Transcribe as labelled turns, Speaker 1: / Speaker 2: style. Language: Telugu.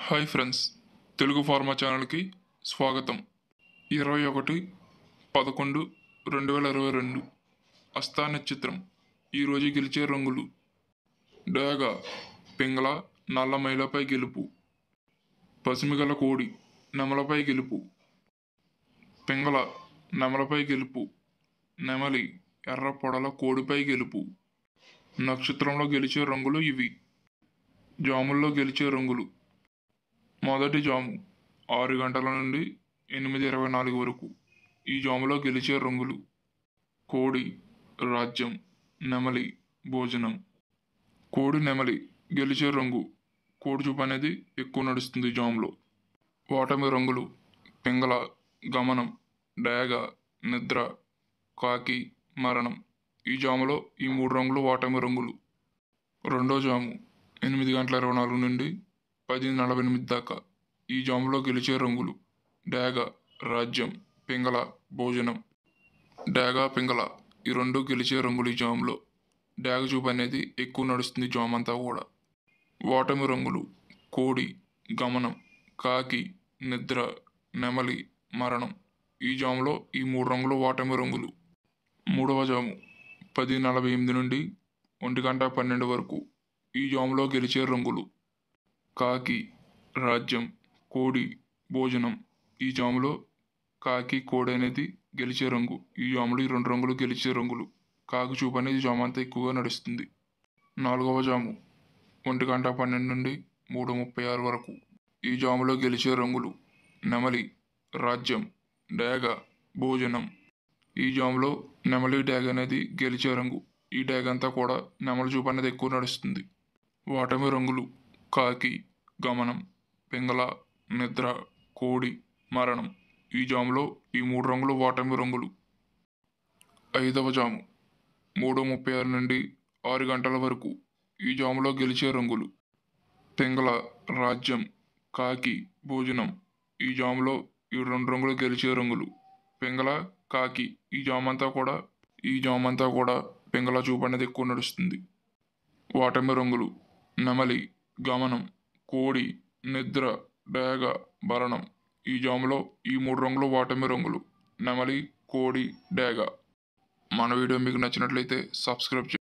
Speaker 1: హాయ్ ఫ్రెండ్స్ తెలుగు ఫార్మా ఛానల్కి స్వాగతం ఇరవై ఒకటి పదకొండు రెండు వేల ఇరవై రెండు అస్థా నక్షత్రం ఈరోజు గెలిచే రంగులు డేగ పింగళ నల్ల మైలపై గెలుపు పసిమిగల కోడి నెమలపై గెలుపు పింగళ నెమలపై గెలుపు నెమలి ఎర్ర పొడల కోడిపై గెలుపు నక్షత్రంలో గెలిచే రంగులు ఇవి జాముల్లో గెలిచే రంగులు మొదటి జాము ఆరు గంటల నుండి ఎనిమిది ఇరవై నాలుగు వరకు ఈ జాములో గెలిచే రంగులు కోడి రాజ్యం నెమలి భోజనం కోడి నెమలి గెలిచే రంగు కోడి చూపు అనేది ఎక్కువ నడుస్తుంది జాములో ఓటమి రంగులు పింగళ గమనం డేగ నిద్ర కాకి మరణం ఈ జాములో ఈ మూడు రంగులు ఓటమి రంగులు రెండో జాము ఎనిమిది గంటల ఇరవై నాలుగు నుండి పది నలభై ఎనిమిది దాకా ఈ జాములో గెలిచే రంగులు డేగ రాజ్యం పింగళ భోజనం డేగ పింగళ ఈ రెండు గెలిచే రంగులు ఈ జాములో డేగ చూపు అనేది ఎక్కువ నడుస్తుంది జామ్ అంతా కూడా ఓటమి రంగులు కోడి గమనం కాకి నిద్ర నెమలి మరణం ఈ జాములో ఈ మూడు రంగులు ఓటమి రంగులు మూడవ జాము పది నలభై ఎనిమిది నుండి ఒంటి గంట పన్నెండు వరకు ఈ జాములో గెలిచే రంగులు కాకి రాజ్యం కోడి భోజనం ఈ జాములో కాకి కోడి అనేది గెలిచే రంగు ఈ జాములు ఈ రెండు రంగులు గెలిచే రంగులు కాకి చూపు అనేది జాము అంతా ఎక్కువగా నడుస్తుంది నాలుగవ జాము ఒంటి గంట పన్నెండు నుండి మూడు ముప్పై ఆరు వరకు ఈ జాములో గెలిచే రంగులు నెమలి రాజ్యం డేగ భోజనం ఈ జాములో నెమలి డ్యాగ్ అనేది గెలిచే రంగు ఈ డ్యాగ్ అంతా కూడా నెమలి చూపు అనేది ఎక్కువ నడుస్తుంది వాటమి రంగులు కాకి గమనం పింగళ నిద్ర కోడి మరణం ఈ జాములో ఈ మూడు రంగులు వాటమి రంగులు ఐదవ జాము మూడు ముప్పై ఆరు నుండి ఆరు గంటల వరకు ఈ జాములో గెలిచే రంగులు పింగళ రాజ్యం కాకి భోజనం ఈ జాములో ఈ రెండు రంగులు గెలిచే రంగులు పింగళ కాకి ఈ జామంతా కూడా ఈ జామంతా కూడా పింగళ చూపు అనేది ఎక్కువ నడుస్తుంది వాటమి రంగులు నెమలి గమనం కోడి నిద్ర డేగ భరణం ఈ జాములో ఈ మూడు రంగులు వాటమి రంగులు నెమలి కోడి డేగ మన వీడియో మీకు నచ్చినట్లయితే సబ్స్క్రైబ్ చే